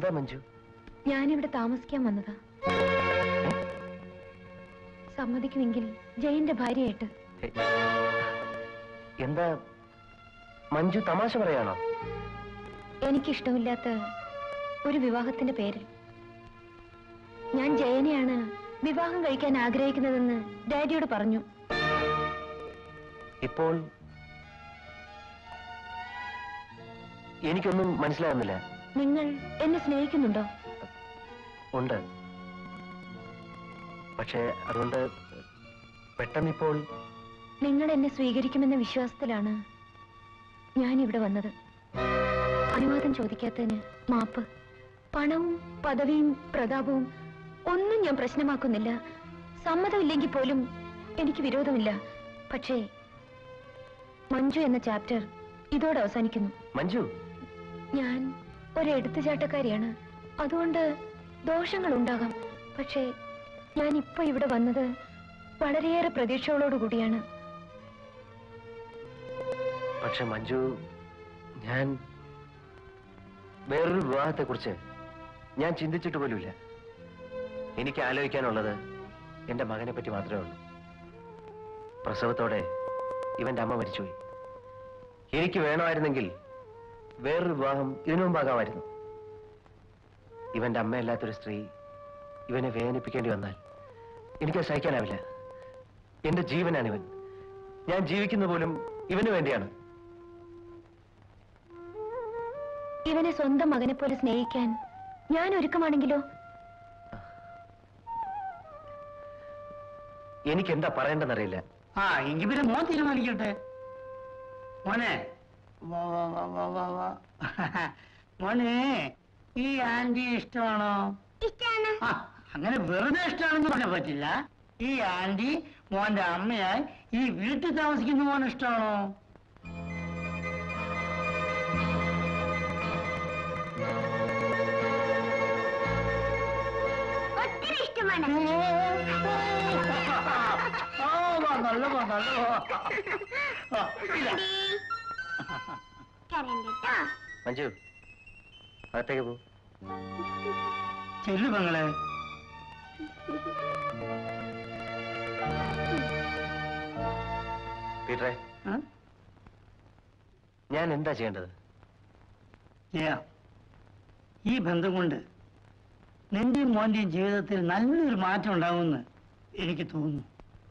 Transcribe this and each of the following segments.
എന്താ മഞ്ജു ഞാനിവിടെ താമസിക്കാൻ വന്നതാ സമ്മതിക്കുമെങ്കിൽ ജയന്റെ ഭാര്യയായിട്ട് ഹേ, എന്താ മഞ്ജു തമാശ പറയാണോ എനിക്കിഷ്ടമില്ലാത്ത ഒരു വിവാഹത്തിന്റെ പേരിൽ ഞാൻ ജയനെയാണ് വിവാഹം കഴിക്കാൻ ആഗ്രഹിക്കുന്നതെന്ന് ഡാഡിയോട് പറഞ്ഞു ഇപ്പോൾ എനിക്കൊന്നും മനസ്സിലാവുന്നില്ല നിങ്ങൾ എന്നെ സ്നേഹിക്കുന്നുണ്ടോ ഉണ്ട് പക്ഷേ അതുകൊണ്ട് പെട്ടെന്നിപ്പോൾ നിങ്ങൾ എന്നെ സ്വീകരിക്കുമെന്ന വിശ്വാസത്തിലാണ് ഞാൻ ഇവിടെ വന്നത് അനുവാദം ചോദിക്കാത്തതിന് മാപ്പ് പണവും പദവിയും പ്രതാപവും ഒന്നും ഞാൻ പ്രശ്നമാക്കുന്നില്ല സമ്മതമില്ലെങ്കിൽ പോലും എനിക്ക് വിരോധമില്ല പക്ഷേ മഞ്ജു എന്ന ചാപ്റ്റർ ഇതോടെ അവസാനിക്കുന്നു മഞ്ജു ഞാൻ ഒരു എടുത്തുചാട്ടക്കാരിയാണ് അതുകൊണ്ട് ദോഷങ്ങൾ ഉണ്ടാകാം പക്ഷേ ഞാൻ ഇപ്പൊ ഇവിടെ വന്നത് വളരെയേറെ പ്രതീക്ഷകളോടുകൂടിയാണ് പക്ഷെ മഞ്ജു ഞാൻ വേറൊരു വിവാഹത്തെക്കുറിച്ച് ഞാൻ ചിന്തിച്ചിട്ട് പോലുമില്ല എനിക്ക് ആലോചിക്കാനുള്ളത് എന്റെ മകനെ പറ്റി മാത്രമേ ഉള്ളൂ പ്രസവത്തോടെ ഇവന്റെ അമ്മ മരിച്ചുപോയി എനിക്ക് വേണമായിരുന്നെങ്കിൽ വേറൊരു വിവാഹം ഇതിനു മുമ്പാകാമായിരുന്നു ഇവന്റെ അമ്മയല്ലാത്തൊരു സ്ത്രീ ഇവനെ വേദനിപ്പിക്കേണ്ടി വന്നാൽ എനിക്ക് സഹിക്കാനാവില്ല എന്റെ ജീവനാണിവൻ ഞാൻ ജീവിക്കുന്ന പോലും ഇവന് വേണ്ടിയാണ് ഇവനെ സ്വന്തം മകനെ പോലെ സ്നേഹിക്കാൻ ഞാൻ ഒരുക്കമാണെങ്കിലോ എനിക്ക് എന്താ പറയേണ്ടെന്നറിയില്ല ആ എങ്കിൽ പിന്നെ മോൻ തീരുമാനിക്കട്ടെ മോനെ വാ, വാ, വാ, വാ, വാ, വാ. മോനെ ഈ ആന്റി ഇഷ്ടമാണോ ഇഷ്ടാണ് ആ അങ്ങനെ വെറുതെ ഇഷ്ടമാണെന്ന് പറയാൻ പറ്റില്ല ഈ ആന്റി മോന്റെ അമ്മയായി ഈ വീട്ടിൽ താമസിക്കുന്ന മോൻ ഇഷ്ടമാണോ ഒത്തിരി ഇഷ്ടമാണ് ആ, വാ, നല്ല വാ, നല്ല വാ. ആ, ഇതാ. കരണ്ടോ മഞ്ജു അകത്തേക്ക് പോ ചെല്ലു പെങ്ങളെ പീറ്ററെ ആ? ഞാൻ എന്താ ചെയ്യേണ്ടത് ജയ ഈ ബന്ധം കൊണ്ട് നിന്റെയും മോന്റെയും ജീവിതത്തിൽ നല്ലൊരു മാറ്റം ഉണ്ടാവുമെന്ന് എനിക്ക് തോന്നുന്നു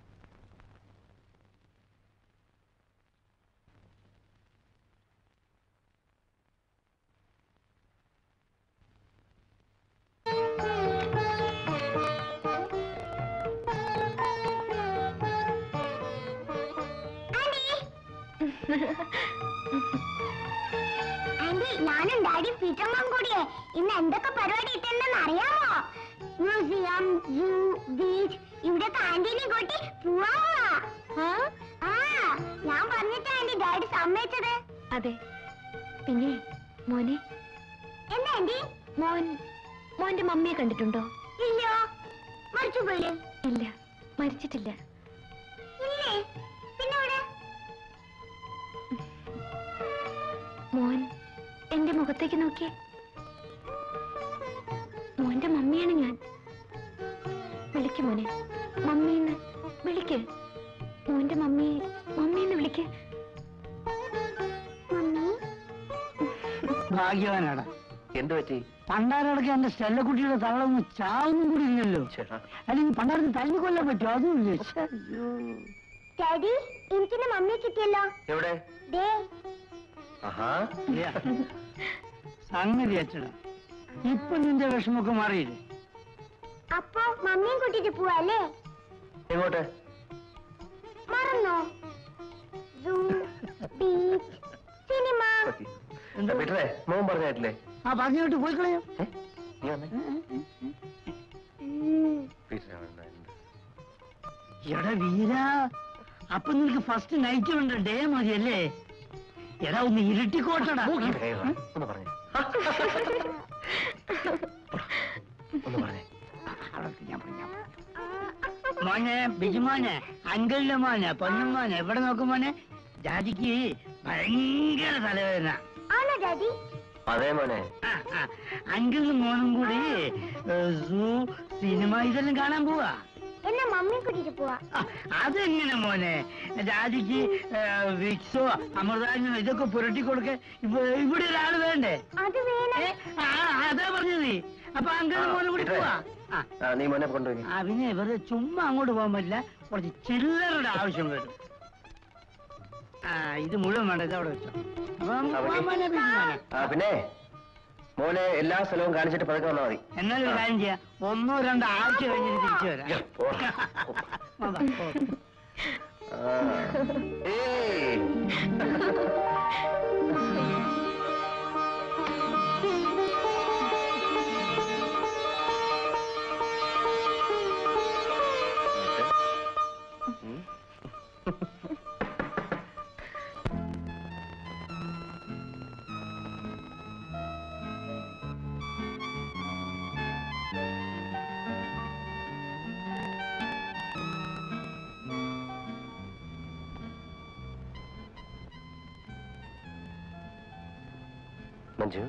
ആന്റി ഞാനും ഡാഡി പീറ്റമ്മൻ കൂടിയേ ഇന്ന് എന്തൊക്കെ പരിപാടി ഇട്ടുണ്ടെന്ന് അറിയാമോ മ്യൂസിയം സൂ ബീച്ച് ഇവിടൊക്കെ ആന്റീനെ കൂട്ടി പോവാ ആ ഞാൻ പറഞ്ഞിട്ടാ ആന്റി ഡാഡി സമ്മതിച്ചത് അതെ പിന്നെ മോനെ എന്താ ആന്റി മോൻ മോന്റെ മമ്മിയെ കണ്ടിട്ടുണ്ടോ ഇല്ലോ മറിച്ചു പോയില്ലേ ഇല്ല മരിച്ചിട്ടില്ല ഇല്ലേ പിന്നെ ഇവിടെ മോൻ എന്റെ മുഖത്തേക്ക് നോക്കിയേ മോന്റെ മമ്മിയാണ് ഞാൻ വിളിക്ക് മോനെ മമ്മീന്ന് വിളിക്ക് മോന്റെ മമ്മി മമ്മീന്ന് വിളിക്ക് മമ്മി ഭാഗ്യവാനാടാ എന്ത് പറ്റി പണ്ടാരടക്കം എന്റെ സ്റ്റെല്ലക്കുട്ടിയുടെ തള്ളൊന്നും ചാവുന്നും കൂടി ഇല്ലല്ലോ ചേട്ടാ അല്ലെങ്കിൽ പണ്ടാരത്തിന് തല്ലിക്കൊല്ലാൻ പറ്റുമോ അതുമില്ല ശ്ശെ, അയ്യോ. ഡാഡി എനിക്കിന്ന് മമ്മിയെ കിട്ടിയല്ലോ എവിടെ ദേ ആഹാ ഇല്ല. സംഗതി അച്ഛനാ ഇപ്പൊ നിന്റെ വിഷമൊക്കെ മാറിയില്ലേ അപ്പോ മമ്മിയും കൂട്ടിട്ട് പോവാല്ലേ എങ്ങോട്ട് മറന്നോ സൂ ബീച്ച് സിനിമ എന്താ? പീറ്ററെ മോൻ പറഞ്ഞായിട്ടില്ലേ ആ പറഞ്ഞിട്ട് പോയി കളയാം ഏ? നീ വന്നേ ഉം. പീറ്ററെ വന്നേ. എന്ത്? എടാ വീര അപ്പൊ നിനക്ക് ഫസ്റ്റ് നൈറ്റ് ഉണ്ട് ഡേ മതിയല്ലേ എടാ ഒന്ന് ഇരുട്ടിക്കോട്ടടാ ഏയ് വാ, ഒന്ന് പറഞ്ഞേ ഒന്ന് പറഞ്ഞേ അതൊക്കെ ഞാൻ പറഞ്ഞു, ഞാൻ പറഞ്ഞു. മോനെ ബിജുമോനെ അങ്കിളിന്റെ മോനെ പൊന്നുമോനെ എവിടെ നോക്കും മോനെ ജാതിക്ക് ഭയങ്കര തലവേദന ആണോ ഡാഡി അതെ മോനെ ആ, ആ. അങ്കിളും മോനും കൂടി സൂ സിനിമ ഇതെല്ലാം കാണാൻ പോവാ എന്നാ മമ്മി കൂട്ടിട്ട് പോവാ ആ, അതെങ്ങനെ മോനെ രാജിക്ക് ഏ, വിക്സോ അമൃതാഞ്ജനോ ഇതൊക്കെ പുരട്ടി കൊടുക്ക ഇപ്പൊ ഇവിടെ ഒരാൾ വേണ്ടേ അത് വേണം ഏ, ആ, അതാ പറഞ്ഞത് നീ അപ്പൊ അങ്കിളും മോനും കൂടി പോവാ ആ ആ, നീ മോനെ കൊണ്ടുപോയി ആ പിന്നെ വെറുതെ ചുമ്മാ അങ്ങോട്ട് പോകാൻ പറ്റില്ല കുറച്ച് ചില്ലറുടെ ആവശ്യം വരും ആ ഇത് മുഴുവൻ വേണ്ട ഇത് അവിടെ വെച്ചോ അപ്പൊ നമുക്ക് ആ, പോകാൻ മോനെ, പിന്നെ മോനെ. ആ പിന്നെ മോനെ എല്ലാ സ്ഥലവും കാണിച്ചിട്ട് പതുക്കെ വന്നാൽ മതി എന്നാലും ഒരു കാര്യം ചെയ്യാം ഒന്നോ രണ്ടോ ആഴ്ച കഴിഞ്ഞിട്ട് തിരിച്ചു വരാം യ്യ, പോ. അതാ, പോ. ആ. ഏയ്. ഉം. മഞ്ജു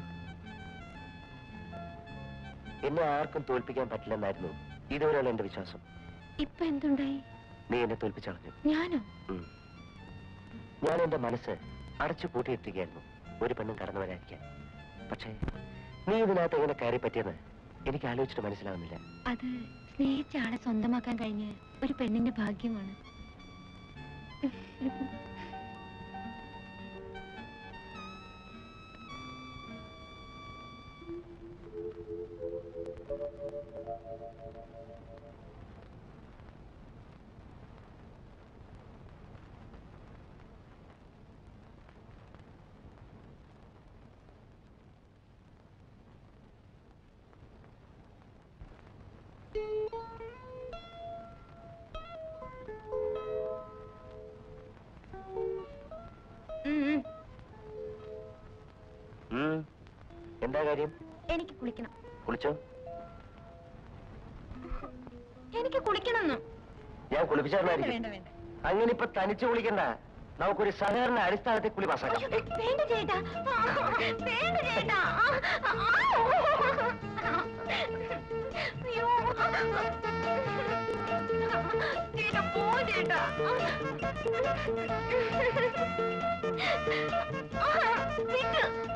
എന്നെ ആർക്കും തോൽപ്പിക്കാൻ പറ്റില്ലെന്നായിരുന്നു ഇതുവരെയുള്ള എന്റെ വിശ്വാസം ഇപ്പൊ എന്തുണ്ടായി നീ എന്നെ തോൽപ്പിച്ചളഞ്ഞു ഞാനോ ഉം. ഞാൻ എന്റെ മനസ്സ് അടച്ചു പൂട്ടിയിട്ടിരിക്കുകയായിരുന്നു ഒരു പെണ്ണും കടന്നു വരാതിരിക്കാൻ പക്ഷേ നീ ഇതിനകത്ത് എങ്ങനെ കയറി പറ്റിയെന്ന് എനിക്ക് ആലോചിച്ചിട്ട് മനസ്സിലാവുന്നില്ല അത് സ്നേഹിച്ച ആളെ സ്വന്തമാക്കാൻ കഴിഞ്ഞ ഒരു പെണ്ണിന്റെ ഭാഗ്യമാണ് ഉം, ഉം. ഉം. എന്താ കാര്യം എനിക്ക് കുളിക്കണം കുളിച്ചോ എനിക്ക് കുളിക്കണം ഞാൻ കുളിപ്പിച്ചായിരുന്നു വേണ്ട വേണ്ട അങ്ങനെ ഇപ്പൊ തനിച്ച് കുളിക്കണ്ട നമുക്കൊരു സഹകരണ അടിസ്ഥാനത്തിൽ കുളി അയ്യോ, പാസ്സാക്കാം വേണ്ട ചേട്ടാ ആ, വേണ്ട ചേട്ടാ ആ, ആ, അയ്യോ ചേട്ടാ പോ ചേട്ടാ ആ, വിട്ട്